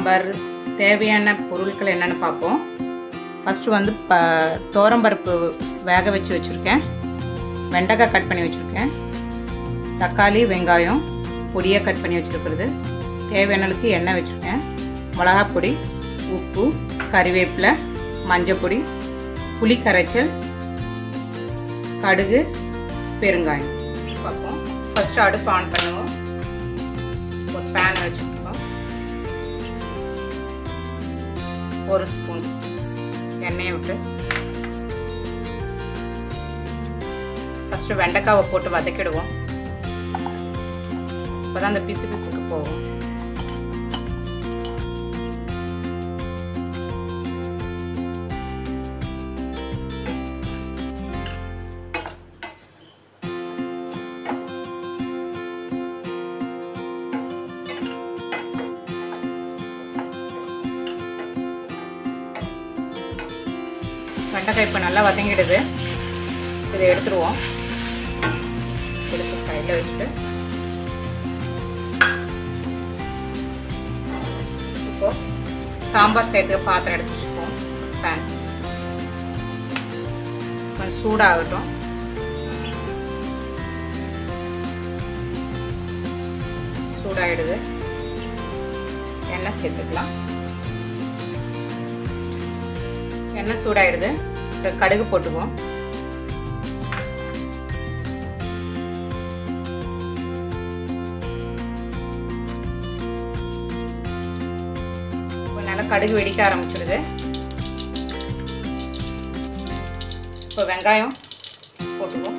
சாம்பார் தேவையான பொருட்கள் என்னென்னு பார்ப்போம் ஃபஸ்ட்டு வந்து ப தோரம்பருப்பு வேக வச்சு வச்சுருக்கேன் வெண்டைக்காய் கட் பண்ணி வச்சுருக்கேன் தக்காளி வெங்காயம் பொடியாக கட் பண்ணி வச்சுருக்கிறது தேவையான அளவுக்கு எண்ணெய் வச்சுருக்கேன் மிளகாப் பொடி உப்பு கறிவேப்பிலை மஞ்சப்பொடி புளி கரைச்சல் கடுகு பெருங்காயம் பார்ப்போம் ஃபஸ்ட்டு அடுப்பு ஆன் பண்ணுவோம் ஒரு பேன் வச்சுருக்கோம் ஒரு ஸ்பூன் எண்ணெயை விட்டு ஃபஸ்ட்டு வெண்டைக்காவை போட்டு வதக்கிடுவோம் அப்போ தான் அந்த பிசு பிசுக்கு போகும் வெண்டைக்காய் இப்போ நல்லா வதங்கிடுது இதை எடுத்துருவோம் எடுத்து சைடில் வச்சுட்டு இப்போ சாம்பார் செய்யறதுக்கு பாத்திரம் எடுத்து வச்சுப்போம் பேன் கொஞ்சம் சூடாகட்டும் சூடாகிடுது எண்ணெய் சேர்த்துக்கலாம் எண்ணெய் சூடாயிடுது அப்புறம் கடுகு போட்டுக்குவோம் நல்லா கடுகு வெடிக்க ஆரம்பிச்சிடுது இப்போ வெங்காயம் போட்டுக்குவோம்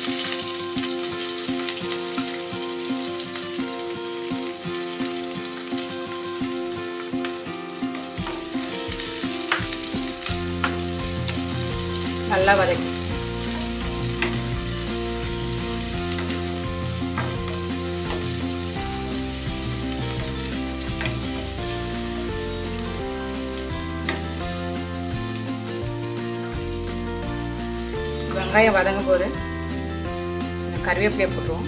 நல்லா வதக்கி வெங்காயம் வதங்கும் போது கருவேப்பிலையை போட்டுருவோம்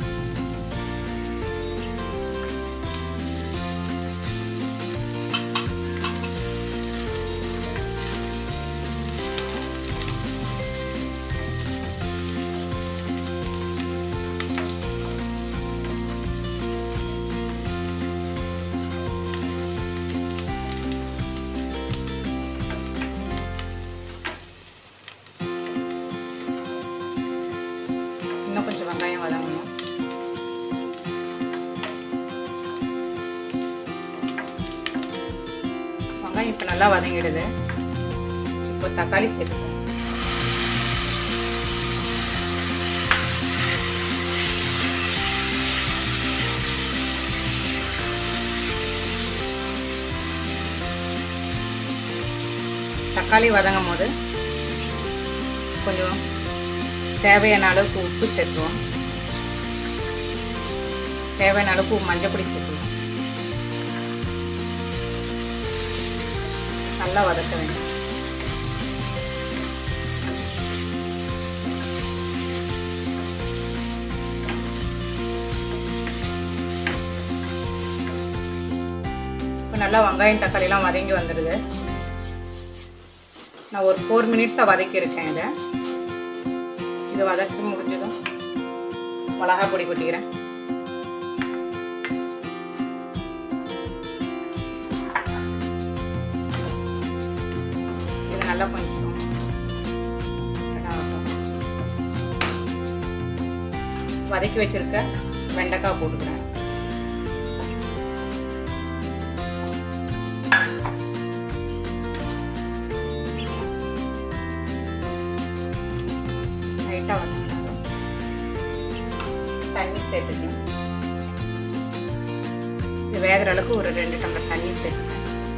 இன்னும் கொஞ்சம் வெங்காயம் வதங்கணும் வெங்காயம் இப்போ நல்லா வதங்கிடுது இப்போ தக்காளி சேர்த்துக்கோம் தக்காளி வதங்கும் போது கொஞ்சம் தேவையான அளவுக்கு உப்பு சேர்த்துவோம் தேவையான அளவுக்கு மஞ்சள் பொடி சேர்த்துவோம் நல்லா வதக்க வேண்டும் இப்போ நல்லா வெங்காயம் தக்காளிலாம் வதங்கி வந்துடுது நான் ஒரு ஃபோர் மினிட்ஸாக வதக்கியிருக்கேன் இதை இது வதக்கி முடிஞ்சதும் மிளகா பொடி கொட்டிக்கிறேன் இது நல்லா கொஞ்சம் வதக்கி வச்சிருக்க வெண்டைக்காய் போட்டுக்கிறேன் லைட்டாக வதங்கினாலும் தண்ணி சேர்த்துக்கணும் இது வேகிற அளவுக்கு ஒரு ரெண்டு டம்ளர் தண்ணி சேர்த்துக்கேன்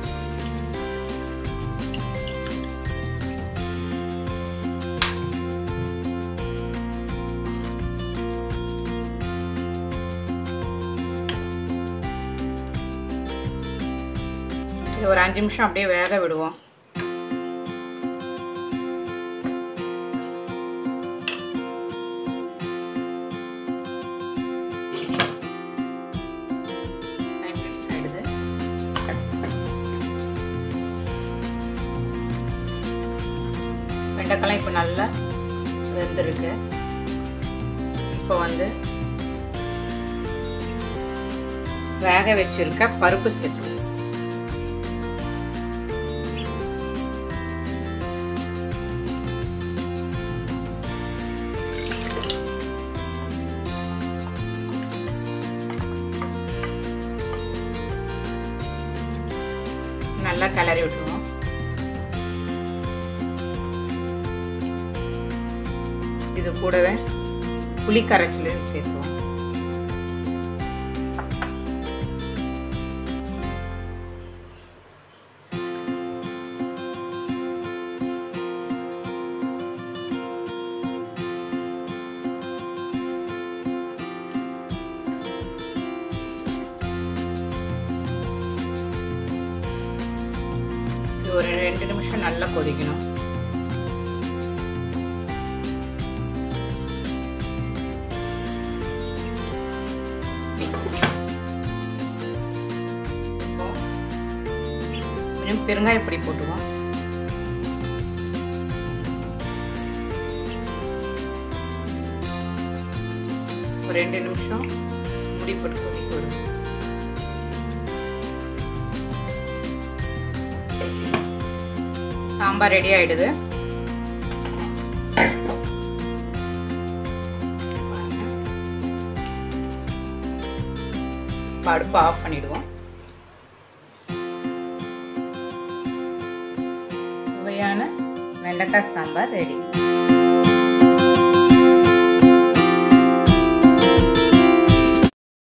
இது ஒரு அஞ்சு நிமிஷம் அப்படியே வேக விடுவோம் ஃபைவ் மினிட்ஸ் ஆகிடுது வெண்டைக்காய் இப்போ நல்லா வெந்திருக்கு இப்போ வந்து வேக வச்சிருக்க பருப்பு சேர்த்து நல்லா கிளறி விட்டுருவோம் இது கூடவே புளி கரைச்சல் சேர்த்துவோம் இது ஒரு ரெண்டு நிமிஷம் நல்லா கொதிக்கணும் இப்போ கொஞ்சம் பெருங்காயப்பொடி போட்டுவோம் ஒரு ரெண்டு நிமிஷம் முடி போட்டு கொதிக்க விடுவோம் சாம்பார் ரெடி ஆயிடுது அடுப்பு ஆஃப் பண்ணிடுவோம் சுவையான வெண்டைக்காய் சாம்பார் ரெடி